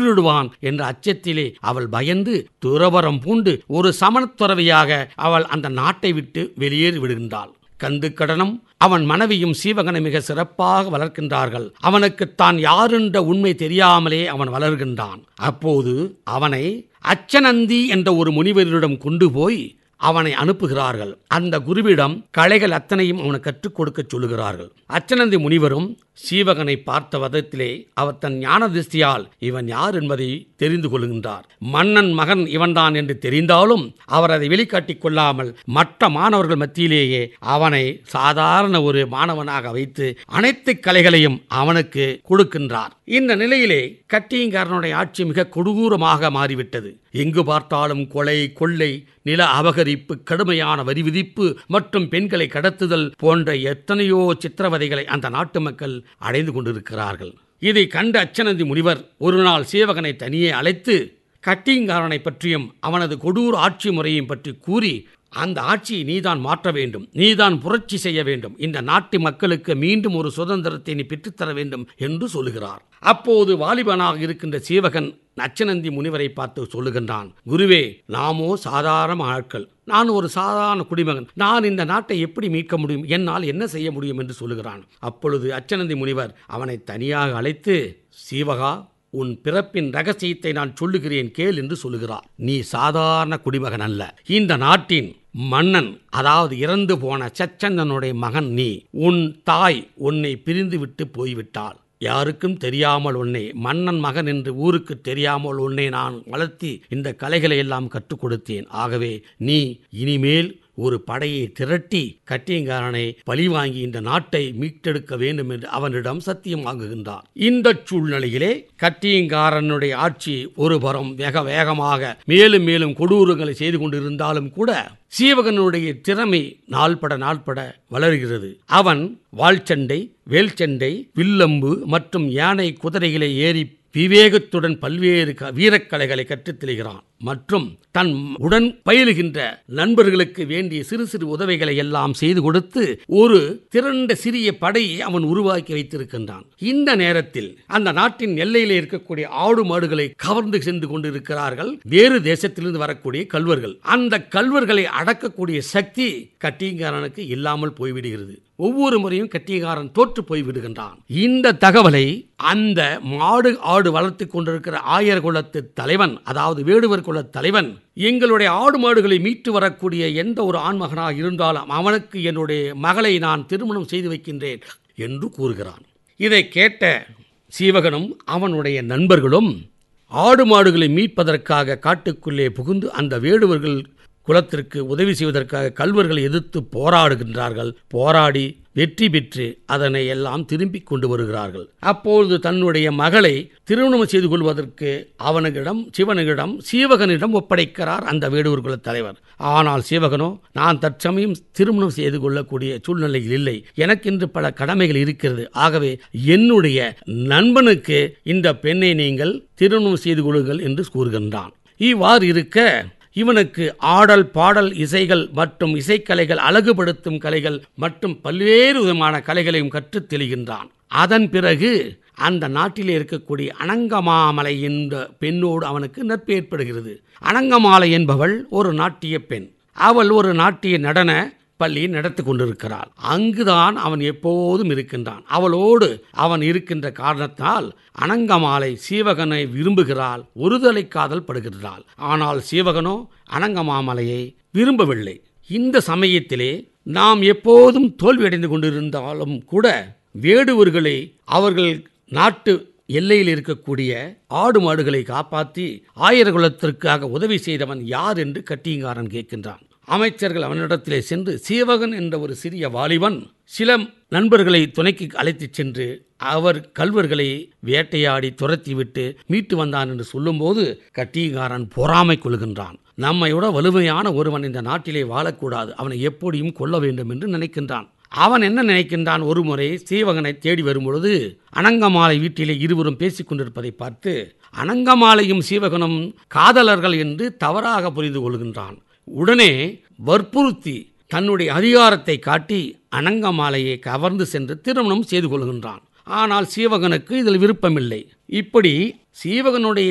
கொன்றுவிடுவான் என்ற அச்சத்திலே அவள் பயந்து துறவரம் பூண்டு ஒரு சமணத்துறவியாக அவள் அந்த நாட்டை விட்டு வெளியேறி விடுகின்றாள் கந்து கடனும் அவன் மனைவியும் சீவகனை மிக சிறப்பாக வளர்க்கின்றார்கள் அவனுக்கு தான் யாரென்ற உண்மை தெரியாமலே அவன் வளர்கின்றான் அப்போது அவனை அச்சனந்தி என்ற ஒரு முனிவரிடம் கொண்டு போய் அவனை அனுப்புகிறார்கள் அந்த குருவிடம் கலைகள் அத்தனையும் அவனுக்கு கற்றுக் கொடுக்க சொல்லுகிறார்கள் அச்சனந்தி முனிவரும் சீவகனை பார்த்த விதத்திலே அவர் தன் ஞான திருஷ்டியால் இவன் யார் என்பதை தெரிந்து கொள்கின்றார் மன்னன் மகன் இவன்தான் என்று தெரிந்தாலும் அவர் அதை வெளிக்காட்டிக் கொள்ளாமல் மற்ற மாணவர்கள் மத்தியிலேயே அவனை சாதாரண ஒரு மாணவனாக வைத்து அனைத்து கலைகளையும் அவனுக்கு கொடுக்கின்றார் இந்த நிலையிலே கட்டியங்காரனுடைய ஆட்சி மிக கொடூரமாக மாறிவிட்டது எங்கு பார்த்தாலும் கொலை கொள்ளை நில அபகரிப்பு கடுமையான வரி விதிப்பு மற்றும் பெண்களை கடத்துதல் போன்ற எத்தனையோ சித்திரவதைகளை அந்த நாட்டு மக்கள் அடைந்து கொண்டிருக்கிறார்கள் இதை கண்ட அச்சனந்தி முனிவர் ஒரு நாள் சீவகனை தனியே அழைத்து கட்டியங்காரனை பற்றியும் அவனது கொடூர ஆட்சி முறையையும் பற்றி கூறி அந்த ஆட்சியை நீதான் மாற்ற வேண்டும் நீதான் புரட்சி செய்ய வேண்டும் இந்த நாட்டு மக்களுக்கு மீண்டும் ஒரு சுதந்திரத்தை நீ பெற்றுத்தர வேண்டும் என்று சொல்லுகிறார் அப்போது வாலிபனாக இருக்கின்ற சீவகன் நச்சனந்தி முனிவரை பார்த்து சொல்லுகின்றான் குருவே நாமோ சாதாரண ஆட்கள் நான் ஒரு சாதாரண குடிமகன் நான் இந்த நாட்டை எப்படி மீட்க முடியும் என்னால் என்ன செய்ய முடியும் என்று சொல்லுகிறான் அப்பொழுது அச்சனந்தி முனிவர் அவனை தனியாக அழைத்து சீவகா உன் பிறப்பின் ரகசியத்தை நான் சொல்லுகிறேன் கேள் என்று சொல்லுகிறார் நீ சாதாரண குடிமகன் அல்ல இந்த நாட்டின் மன்னன் அதாவது இறந்து போன சச்சந்தனுடைய மகன் நீ உன் தாய் உன்னை பிரிந்து விட்டு போய்விட்டாள் யாருக்கும் தெரியாமல் உன்னை மன்னன் மகன் என்று ஊருக்கு தெரியாமல் உன்னை நான் வளர்த்தி இந்த கலைகளை எல்லாம் கற்றுக் கொடுத்தேன் ஆகவே நீ இனிமேல் ஒரு படையை திரட்டி கட்டியங்காரனை பழி வாங்கி இந்த நாட்டை மீட்டெடுக்க வேண்டும் என்று அவனிடம் சத்தியம் வாங்குகின்றார் இந்த சூழ்நிலையிலே கட்டியங்காரனுடைய ஆட்சி ஒரு புறம் வேக வேகமாக மேலும் மேலும் கொடூரங்களை செய்து கொண்டிருந்தாலும் கூட சீவகனுடைய திறமை நாள்பட நாள்பட வளர்கிறது அவன் வாள்சண்டை வேல்சண்டை வில்லம்பு மற்றும் யானை குதிரைகளை ஏறி விவேகத்துடன் பல்வேறு க- வீரக்கலைகளை கற்றுத் தெளிகிறான் மற்றும் தன் உடன் பயிலுகின்ற நண்பர்களுக்கு வேண்டிய சிறு சிறு உதவிகளை எல்லாம் செய்து கொடுத்து ஒரு திரண்ட சிறிய படையை அவன் உருவாக்கி வைத்திருக்கின்றான் இந்த நேரத்தில் அந்த நாட்டின் எல்லையிலே இருக்கக்கூடிய ஆடு மாடுகளை கவர்ந்து சென்று கொண்டிருக்கிறார்கள் வேறு தேசத்திலிருந்து வரக்கூடிய கல்வர்கள் அந்த கல்வர்களை அடக்கக்கூடிய சக்தி கட்டியங்காரனுக்கு இல்லாமல் போய்விடுகிறது ஒவ்வொரு முறையும் கட்டியக்காரன் தோற்று போய் விடுகின்றான் இந்த தகவலை அந்த மாடு ஆடு வளர்த்து கொண்டிருக்கிற ஆயர் குலத்து தலைவன் அதாவது வேடுவர் குல தலைவன் எங்களுடைய ஆடு மாடுகளை மீட்டு வரக்கூடிய எந்த ஒரு ஆண்மகனாக இருந்தாலும் அவனுக்கு என்னுடைய மகளை நான் திருமணம் செய்து வைக்கின்றேன் என்று கூறுகிறான் இதை கேட்ட சீவகனும் அவனுடைய நண்பர்களும் ஆடு மாடுகளை மீட்பதற்காக காட்டுக்குள்ளே புகுந்து அந்த வேடுவர்கள் குலத்திற்கு உதவி செய்வதற்காக கல்வர்களை எதிர்த்து போராடுகின்றார்கள் போராடி வெற்றி பெற்று அதனை எல்லாம் திரும்பி கொண்டு வருகிறார்கள் அப்பொழுது தன்னுடைய மகளை திருமணம் செய்து கொள்வதற்கு அவனுக்கிடம் சிவனிடம் சீவகனிடம் ஒப்படைக்கிறார் அந்த வேடுவர் குலத் தலைவர் ஆனால் சீவகனோ நான் தற்சமயம் திருமணம் செய்து கொள்ளக்கூடிய சூழ்நிலையில் இல்லை எனக்கென்று பல கடமைகள் இருக்கிறது ஆகவே என்னுடைய நண்பனுக்கு இந்த பெண்ணை நீங்கள் திருமணம் செய்து கொள்ளுங்கள் என்று கூறுகின்றான் இவ்வாறு இருக்க இவனுக்கு ஆடல் பாடல் இசைகள் மற்றும் இசைக்கலைகள் அழகுபடுத்தும் கலைகள் மற்றும் பல்வேறு விதமான கலைகளையும் கற்றுத் தெளிகின்றான் அதன் பிறகு அந்த நாட்டிலே இருக்கக்கூடிய அனங்கமாமலை என்ற பெண்ணோடு அவனுக்கு நட்பு ஏற்படுகிறது அனங்கமாலை என்பவள் ஒரு நாட்டிய பெண் அவள் ஒரு நாட்டிய நடன பள்ளி நடத்தி கொண்டிருக்கிறாள் அங்குதான் அவன் எப்போதும் இருக்கின்றான் அவளோடு அவன் இருக்கின்ற காரணத்தால் அனங்கமாலை சீவகனை விரும்புகிறாள் ஒருதலை காதல் படுகிறாள் ஆனால் சீவகனோ அனங்கமாமலையை விரும்பவில்லை இந்த சமயத்திலே நாம் எப்போதும் தோல்வியடைந்து கொண்டிருந்தாலும் கூட வேடுவர்களை அவர்கள் நாட்டு எல்லையில் இருக்கக்கூடிய ஆடு மாடுகளை காப்பாற்றி ஆயிரகுலத்திற்காக உதவி செய்தவன் யார் என்று கட்டியங்காரன் கேட்கின்றான் அமைச்சர்கள் அவனிடத்திலே சென்று சீவகன் என்ற ஒரு சிறிய வாலிபன் சில நண்பர்களை துணைக்கு அழைத்துச் சென்று அவர் கல்வர்களை வேட்டையாடி துரத்திவிட்டு மீட்டு வந்தான் என்று சொல்லும்போது கட்டியங்காரன் பொறாமை கொள்கின்றான் நம்மை விட வலிமையான ஒருவன் இந்த நாட்டிலே வாழக்கூடாது அவனை எப்படியும் கொல்ல வேண்டும் என்று நினைக்கின்றான் அவன் என்ன நினைக்கின்றான் ஒரு முறை சீவகனை தேடி வரும்பொழுது அனங்கமாலை வீட்டிலே இருவரும் பேசிக் கொண்டிருப்பதை பார்த்து அனங்கமாலையும் சீவகனும் காதலர்கள் என்று தவறாக புரிந்து கொள்கின்றான் உடனே வற்புறுத்தி தன்னுடைய அதிகாரத்தை காட்டி அனங்கமாலையை கவர்ந்து சென்று திருமணம் செய்து கொள்கின்றான் ஆனால் சீவகனுக்கு இதில் விருப்பமில்லை இப்படி சீவகனுடைய